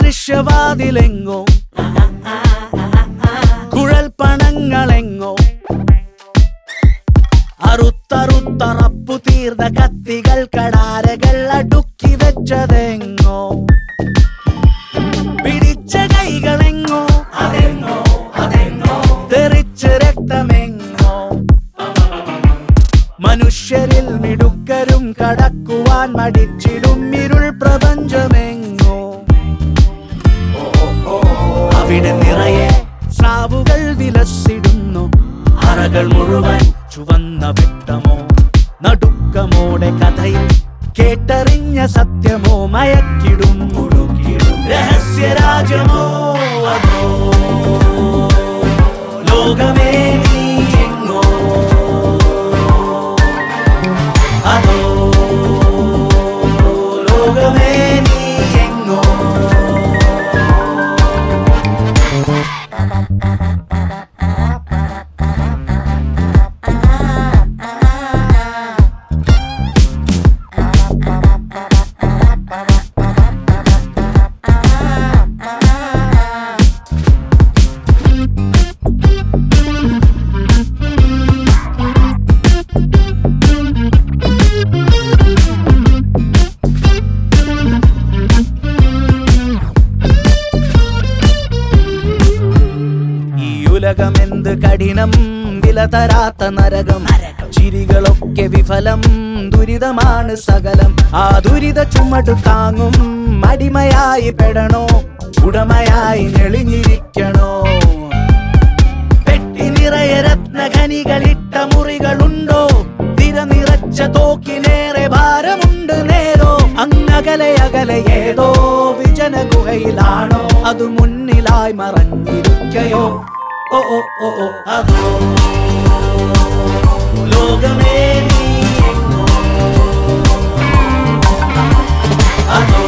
ദൃശ്യവാതിലെങ്ങോ കുഴൽ പണങ്ങളെങ്ങോ അറുത്തറുത്തറപ്പു തീർന്ന കത്തികൾ കടാരകൾ അടുക്കി വെച്ചതെങ്ങോ പിടിച്ച കൈകളെങ്ങോ അതെങ്ങോ അതെങ്ങോ തെറിച്ച് രക്തമെങ്ങോ മനുഷ്യരിൽ മിടുക്കരും കടക്കുവാൻ മടിച്ചിടും ഇരുൾ പ്രപഞ്ചമെങ്ങോ അവിടെ നിറയെ സ്രാവുകൾ വിലസിടുന്നു അറകൾ മുഴുവൻ ചുവന്ന വെട്ടമോ നടുക്കമോടെ കഥയിൽ കേട്ടറിഞ്ഞ സത്യമോ മയക്കിടും മുഴുക്കിടും രഹസ്യരാജ്യമോ അതോ ലോകമേ നീ എങ്ങോ അതോ ലോകമേ നീ എങ്ങോ ഈ ഉലകമെന്ത് കഠിനം വില തരാത്ത നരകം ചിരികളൊക്കെ വിഫലം ദുരിതമാണ് സകലം ആ ദുരിത ചുമട് താങ്ങും അടിമയായി പെടണോ ഉടമയായി ഞെളിഞ്ഞിരിക്കണോ പെട്ടി നിറയെ രത്നഖനികളിട്ട മുറികളുണ്ടോ തിര നിറച്ച തോക്കിനേറെ ഭാരമുണ്ട് നേരോ അങ്ങകലെ അകലെ ഏതോ വിജന ഗുഹയിലാണോ അത് മുന്നിലായി മറഞ്ഞിരിക്കയോ ഓ ഓ ഓ ഓ അതോ ലോകമേ നീ എങ്ങോ അതോ